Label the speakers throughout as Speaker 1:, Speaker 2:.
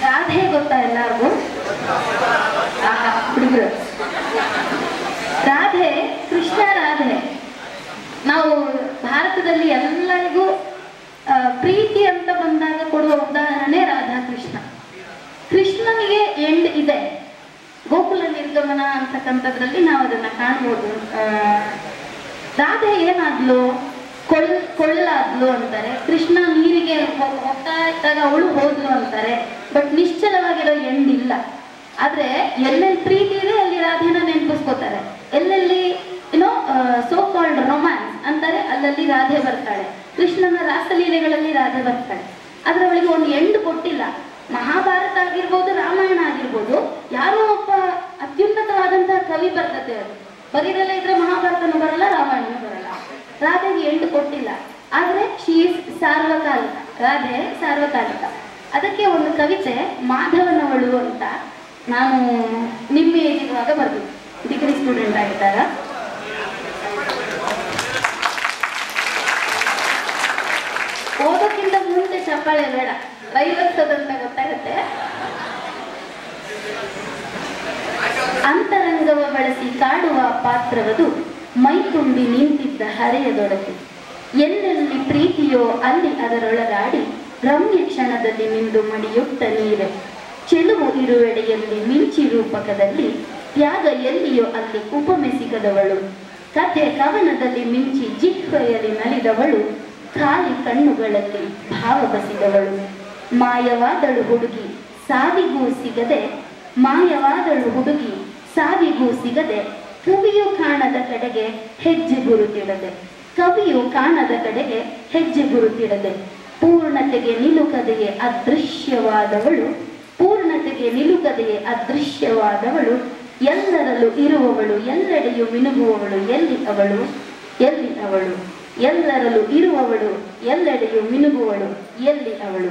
Speaker 1: ರಾಧೆ ಗೊತ್ತಾ ಎಲ್ಲರಿಗೂ ಆಹಾ, ಹುಡುಗರು ರಾಧೆ ಕೃಷ್ಣ ರಾಧೆ ನಾವು ಭಾರತದಲ್ಲಿ ಎಲ್ಲರಿಗೂ ಆ, ಪ್ರೀತಿ ಅಂತ ಬಂದಾಗ ಕೊಡುವ ಉದಾಹರಣೆ ರಾಧಾ ಕೃಷ್ಣ ಕೃಷ್ಣನಿಗೆ ಎಂಡ್ ಇದೆ ಗೋಕುಲ ನಿರ್ಗಮನ ಅಂತಕ್ಕಂಥದ್ರಲ್ಲಿ ನಾವು ಅದನ್ನ ಕಾಣ್ಬೋದು ಆ, ರಾಧೆ ಏನಾದ್ಲು ಕೊಳ್ಳ ಕೊಳ್ಳಾದ್ಲು ಅಂತಾರೆ ಕೃಷ್ಣ ನೀರಿಗೆ ಹೋ- ಹೋಗ್ತಾ ಇದ್ದಾಗ ಅವಳು ಹೋದ್ಲು ಅಂತಾರೆ ಬಟ್ ನಿಶ್ಚಲವಾಗಿರೋ ಎಂಡ್ ಇಲ್ಲ ಆದ್ರೆ ಎಲ್ಲೆಲ್ಲಿ ಪ್ರೀತಿ ಇದೆ ಅಲ್ಲಿ ರಾಧೆನ ನೆನಪಿಸ್ಕೋತಾರೆ ಎಲ್ಲೆಲ್ಲಿ ಏನೋ ಸೋ ಕಾಲ್ಡ್ ರೊಮ್ಯಾನ್ಸ್ ಅಂತಾರೆ ಅಲ್ಲಲ್ಲಿ ರಾಧೆ ಬರ್ತಾಳೆ ಕೃಷ್ಣನ ರಾಸಲೀಲೆಗಳಲ್ಲಿ ರಾಧೆ ಬರ್ತಾಳೆ ಆದ್ರೆ ಅವಳಿಗೆ ಒಂದು ಎಂಡ್ ಕೊಟ್ಟಿಲ್ಲ ಮಹಾಭಾರತ ಆಗಿರ್ಬೋದು ರಾಮಾಯಣ ಆಗಿರ್ಬೋದು ಯಾರೋ ಒಬ್ಬ ಅತ್ಯುನ್ನತವಾದಂತಹ ಕವಿ ಬರ್ತದೆ ಅದು ಬರೀದೆಲ್ಲ ಇದ್ರೆ ಮಹಾಭಾರತನೂ ಬರಲ್ಲ ರಾಮಾಯಣನೂ ಬರಲ್ಲ ರಾಧೆಗೆ ಎಂಟು ಕೊಟ್ಟಿಲ್ಲ ಆದ್ರೆ ಶಿ ಇಸ್ ಸಾರ್ವಕಾಲಿಕ ರಾಧೆ ಸಾರ್ವಕಾಲಿಕ ಅದಕ್ಕೆ ಒಂದು ಕವಿತೆ ಮಾಧವನವಳು ಅಂತ ನಾನು ನಿಮ್ಮ ಏಜ್ ಇರುವಾಗ ಬರ್ದು ಡಿಗ್ರಿ ಸ್ಟೂಡೆಂಟ್ ಆಗಿದ್ದಾಗ ಓದೋಕ್ಕಿಂತ ಮುಂಚೆ ಚಪ್ಪಾಳೆ ಬೇಡ ವೈವತ್ಸದಂತ ಗೊತ್ತಾಗುತ್ತೆ ಅಂತರಂಗವ ಬಳಸಿ ಕಾಡುವ ಪಾತ್ರವದು ಮೈ ತುಂಬಿ ನಿಂತಿದ್ದ ಹರೆಯದೊಡಗೆ ಎಲ್ಲೆಲ್ಲಿ ಪ್ರೀತಿಯೋ ಅಲ್ಲಿ ಅದರೊಳಗಾಡಿ ರಮ್ಯ ಕ್ಷಣದಲ್ಲಿ ನಿಂದು ಮಡಿಯುತ್ತ ನೀರೆ ಚೆಲುವು ಇರುವೆಡೆಯಲ್ಲಿ ಮಿಂಚಿ ರೂಪಕದಲ್ಲಿ ತ್ಯಾಗ ಎಲ್ಲಿಯೋ ಅಲ್ಲಿ ಉಪಮೆ ಸಿಗದವಳು ಕಥೆ ಕವನದಲ್ಲಿ ಮಿಂಚಿ ಜಿಹ್ವೆಯಲ್ಲಿ ನಲಿದವಳು ಖಾಲಿ ಕಣ್ಣುಗಳಲ್ಲಿ ಭಾವ ಬಸಿದವಳು ಮಾಯವಾದಳು ಹುಡುಗಿ ಸಾವಿಗೂ ಸಿಗದೆ ಮಾಯವಾದಳು ಹುಡುಗಿ ಸಾವಿಗೂ ಸಿಗದೆ ಕವಿಯು ಕಾಣದ ಕಡೆಗೆ ಹೆಜ್ಜೆ ಗುರುತಿಡದೆ ಕವಿಯು ಕಾಣದ ಕಡೆಗೆ ಹೆಜ್ಜೆ ಗುರುತಿಡದೆ ಪೂರ್ಣತೆಗೆ ನಿಲುಕದೆಯೇ ಅದೃಶ್ಯವಾದವಳು ಪೂರ್ಣತೆಗೆ ನಿಲುಕದೆಯೇ ಅದೃಶ್ಯವಾದವಳು ಎಲ್ಲರಲ್ಲೂ ಇರುವವಳು ಎಲ್ಲೆಡೆಯೂ ಮಿನುಗುವವಳು ಎಲ್ಲಿ ಅವಳು ಎಲ್ಲಿ ಅವಳು ಎಲ್ಲರಲ್ಲೂ ಇರುವವಳು ಎಲ್ಲೆಡೆಯೂ ಮಿನುಗುವಳು ಎಲ್ಲಿ ಅವಳು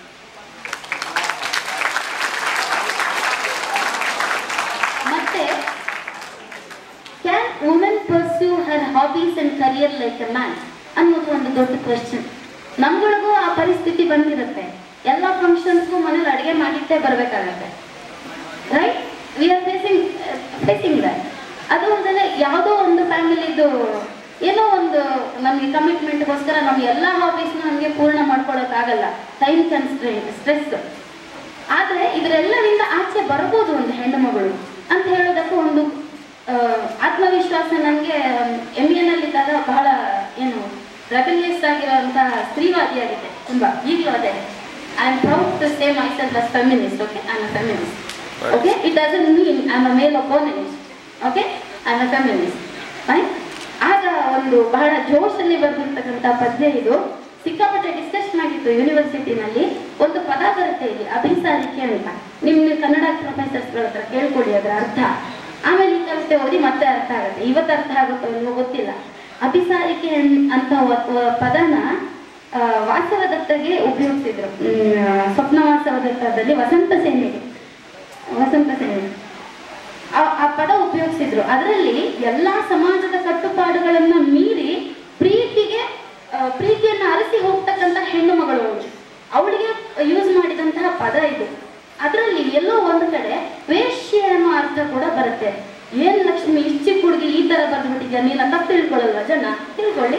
Speaker 1: ಮತ್ತೆ can women pursue her hobbies and career like a man ಅನ್ನೋದು ಒಂದು ದೊಡ್ಡ ಕ್ವೆಶ್ಚನ್ ನಮ್ಗಳಿಗೂ ಆ ಪರಿಸ್ಥಿತಿ ಬಂದಿರುತ್ತೆ ಎಲ್ಲ ಫಂಕ್ಷನ್ಸ್ಗೂ ಮನೇಲಿ ಅಡುಗೆ ಮಾಡಿಟ್ಟೇ ಬರಬೇಕಾಗತ್ತೆ right we are facing facing that ಅದು ಅಲ್ಲದೆ ಯಾವುದೋ ಒಂದು ಫ್ಯಾಮಿಲಿದು ಏನೋ ಒಂದು ನಮಗೆ ಕಮಿಟ್ಮೆಂಟ್ಗೋಸ್ಕರ ನಮ್ಮ ಎಲ್ಲ ಹಾಬೀಸ್ನ ನಮಗೆ ಪೂರ್ಣ ಮಾಡ್ಕೊಳ್ಳೋಕ್ಕಾಗಲ್ಲ ಟೈಮ್ ಕನ್ಸ್ಟ್ರೇಂಟ್ ಸ್ಟ್ರೆಸ್ ಆದರೆ ಇದರೆಲ್ಲರಿಂದ ಆಚೆ ಬರ್ಬೋದು ಒಂದು ಹೆಣ್ಣು ಮಗಳು ಅಂತ ಹೇಳೋದಕ್ಕೂ ಒಂದು ಆ, ಆತ್ಮವಿಶ್ವಾಸ ನನಗೆ ಎಮ್ ಎನಲ್ಲಿದ್ದಾಗ ಬಹಳ ಏನು ರೆಬಲಿಯಸ್ ಆಗಿರುವಂತಹ ಸ್ತ್ರೀವಾದಿಯಾಗಿದೆ ತುಂಬಾ ಈಗಲೂ ಅದೇ I am proud to say myself as feminist okay I am feminist okay it doesn't mean I am a male opponent okay I am a feminist fine ಆಗ ಒಂದು ಬಹಳ ಜೋಶಲ್ಲಿ ಬರೆದಿರ್ತಕ್ಕಂಥ ಪದ್ಯ ಇದು ಸಿಕ್ಕಾಪಟ್ಟೆ ಡಿಸ್ಕಷನ್ ಆಗಿತ್ತು ಯೂನಿವರ್ಸಿಟಿನಲ್ಲಿ ಒಂದು ಪದ ಬರುತ್ತೆ ಇಲ್ಲಿ ಅಭಿಸಾರಿಕೆ ಅಂತ ನಿಮ್ಮ ಕನ್ನಡ ಪ್ರೊಫೆಸರ್ಸ್ಗಳ ಹತ್ರ ಕೇಳ್ಕೊಳ್ಳಿ ಅದರ ಅರ್ಥ ಆಮೇಲೆ ಈ ಕವಿತೆ ಓದಿ ಮತ್ತೆ ಅರ್ಥ ಆಗುತ್ತೆ ಇವತ್ತು ಅರ್ಥ ಆಗುತ್ತೋ ಇಲ್ವೋ ಗೊತ್ತಿಲ್ಲ ಅಭಿಸಾರಿಕೆ ಅನ್- ಅಂತ ವ- ವ- ಪದನ ಆ, ವಾಸವದತ್ತಗೆ ಉಪಯೋಗಿಸಿದ್ರು ಹ್ಮ್, ಸ್ವಪ್ನ ವಾಸವದತ್ತದಲ್ಲಿ ವಸಂತ ಸೇನೆಗೆ ವಸಂತ ಸೇನೆ ಆ ಆ ಪದ ಉಪಯೋಗಿಸಿದ್ರು ಅದರಲ್ಲಿ ಎಲ್ಲಾ ಸಮಾಜದ ಕಟ್ಟುಪಾಡುಗಳನ್ನ ಮೀರಿ ಪ್ರೀತಿಗೆ ಆ, ಪ್ರೀತಿಯನ್ನ ಅರಸಿ ಹೋಗ್ತಕ್ಕಂಥ ಹೆಣ್ಣು ಮಗಳು ಅವಳು ಅವಳಿಗೆ ಯೂಸ್ ಮಾಡಿದಂತಹ ಪದ ಇದು ಅದರಲ್ಲಿ ಎಲ್ಲೋ ಒಂದು ಕಡೆ ವೇಶ್ಯೆ ಅನ್ನೋ ಅರ್ಥ ಕೂಡ ಬರುತ್ತೆ ಏನ್ ಲಕ್ಷ್ಮಿ ಇಷ್ಟು ಚಿಕ್ಕ ಹುಡುಗಿ ಈ ತರ ಬರ್ದ್ಬಿಟ್ಟಿದ್ಯಾ ನೀನ ತಪ್ಪು ತಿಳ್ಕೊಳ್ಳಲ್ವಾ ಜನ ತಿಳ್ಕೊಳ್ಳಿ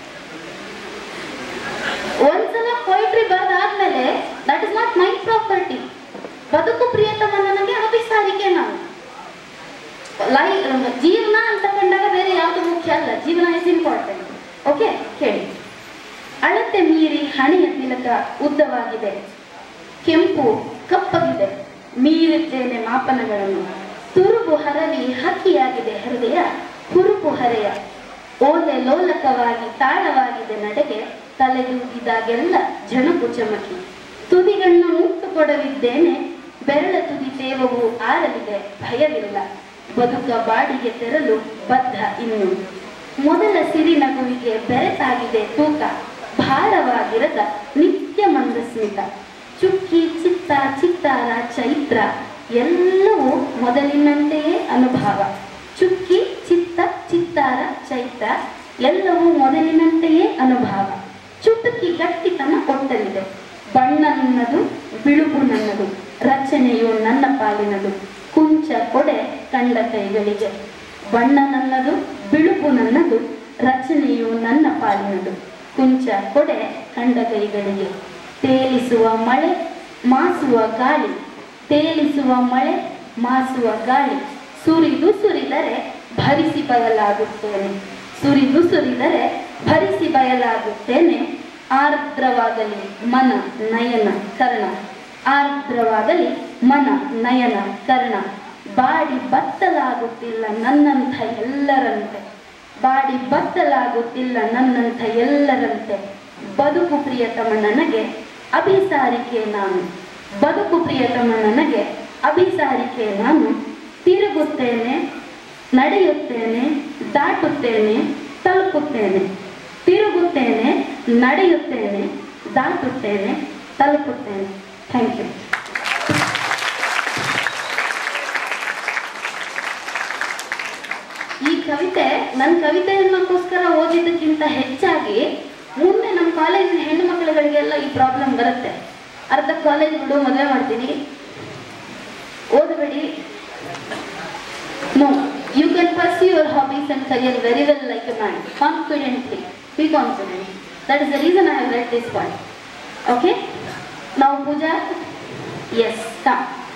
Speaker 1: ಒಂದ್ಸಲ ಪೊಯಿಟ್ರಿ ಬರ್ದಾದ್ಮೇಲೆ that is not my property ಬದುಕು ಪ್ರಿಯತಮ ನನಗೆ ಅಭಿಸಾರಿಕೆ ನಾವು ಲೈ ಜೀವನ ಅಂತ ಕಂಡಾಗ ಬೇರೆ ಯಾವುದು ಮುಖ್ಯ ಅಲ್ಲ ಜೀವನ ಇಸ್ ಇಂಪಾರ್ಟೆಂಟ್ ಓಕೆ ಕೇಳಿ ಅಳತೆ ಮೀರಿ ಹಣೆಯ ತಿಲಕ ಉದ್ದವಾಗಿದೆ ಕೆಂಪು ಕಪ್ಪಗಿದೆ ಮೀರಿದ್ದೇನೆ ಮಾಪನಗಳನ್ನು ತುರುಬು ಹರವಿ ಹಕ್ಕಿಯಾಗಿದೆ ಹೃದಯ ಹುರುಪು ಹರೆಯ ಓಲೆ ಲೋಲಕವಾಗಿ ತಾಳವಾಗಿದೆ ನಡೆಗೆ ತಲೆದೂಗಿದಾಗೆಲ್ಲ ಜಣಕು ಚಮಕಿ ತುದಿಗಣ್ಣ ಮುಟ್ಟು ಕೊಡಲಿದ್ದೇನೆ ಬೆರಳ ತುದಿ ತೇವವು ಆರಲಿದೆ ಭಯವಿಲ್ಲ ಬದುಕ ಬಾಡಿಗೆ ತೆರಲು ಬದ್ಧ ಇನ್ನು ಮೊದಲ ಸಿರಿ ನಗುವಿಗೆ ಬೆರೆತಾಗಿದೆ ತೂಕ ಭಾರವಾಗಿರದ ನಿತ್ಯ ಮಂದಸ್ಮಿತ ಚುಕ್ಕಿ ಚಿತ್ತ ಚಿತ್ತಾರ ಚೈತ್ರ ಎಲ್ಲವೂ ಮೊದಲಿನಂತೆಯೇ ಅನುಭವ ಚುಕ್ಕಿ ಚಿತ್ತ ಚಿತ್ತಾರ ಚೈತ್ರ ಎಲ್ಲವೂ ಮೊದಲಿನಂತೆಯೇ ಅನುಭವ ಚುಟುಕಿ ಗಟ್ಟಿತನ ಒಟ್ಟಲಿದೆ ಬಣ್ಣ ನನ್ನದು ಬಿಳುಪು ನನ್ನದು ರಚನೆಯು ನನ್ನ ಪಾಲಿನದು ಕುಂಚ ಕೊಡೆ ಕಂಡ ಕೈಗಳಿಗೆ ಬಣ್ಣ ನನ್ನದು ಬಿಳುಪು ನನ್ನದು ರಚನೆಯು ನನ್ನ ಪಾಲಿನದು ಕುಂಚ ಕೊಡೆ ಕಂಡ ಕೈಗಳಿಗೆ ತೇಲಿಸುವ ಮಳೆ ಮಾಸುವ ಗಾಳಿ ತೇಲಿಸುವ ಮಳೆ ಮಾಸುವ ಗಾಳಿ ಸುರಿದು ಸುರಿದರೆ ಭರಿಸಿ ಬಯಲಾಗುತ್ತೇನೆ ಸುರಿದು ಸುರಿದರೆ ಭರಿಸಿ ಬಯಲಾಗುತ್ತೇನೆ ಆರ್ದ್ರವಾಗಲಿ ಮನ ನಯನ ಕರ್ಣ ಆರ್ದ್ರವಾಗಲಿ ಮನ ನಯನ ಕರ್ಣ ಬಾಡಿ ಬತ್ತಲಾಗುತ್ತಿಲ್ಲ ನನ್ನಂಥ ಎಲ್ಲರಂತೆ ಬಾಡಿ ಬತ್ತಲಾಗುತ್ತಿಲ್ಲ ನನ್ನಂಥ ಎಲ್ಲರಂತೆ ಬದುಕು ಪ್ರಿಯತಮ ನನಗೆ ಅಭಿಸಾರಿಕೆ ನಾನು ಬದುಕು ಪ್ರಿಯತಮ ನನಗೆ ಅಭಿಸಾರಿಕೆ ನಾನು ತಿರುಗುತ್ತೇನೆ ನಡೆಯುತ್ತೇನೆ ದಾಟುತ್ತೇನೆ ತಲುಪುತ್ತೇನೆ ತಿರುಗುತ್ತೇನೆ ನಡೆಯುತ್ತೇನೆ ದಾಟುತ್ತೇನೆ ತಲುಪುತ್ತೇನೆ ಥ್ಯಾಂಕ್ ಯು ಈ ಕವಿತೆ ನನ್ನ ಕವಿತೆಯನ್ನಕ್ಕೋಸ್ಕರ ಓದಿದ್ದಕ್ಕಿಂತ ಹೆಚ್ಚಾಗಿ ಮುಂದೆ ನಮ್ಮ ಕಾಲೇಜಿನ ಹೆಣ್ಣು ಮಕ್ಕಳುಗಳಿಗೆಲ್ಲ ಈ ಪ್ರಾಬ್ಲಮ್ ಬರುತ್ತೆ ಅರ್ಧ ಕಾಲೇಜ್ ಬಿಡು ಮದುವೆ ಮಾಡ್ತೀನಿ ಓದಬೇಡಿ no you can pursue your hobbies and career very well like a man confidently be confident that is the reason I have read this point okay ನಾವು ಪೂಜಾ ಎಸ್ ಕಮ್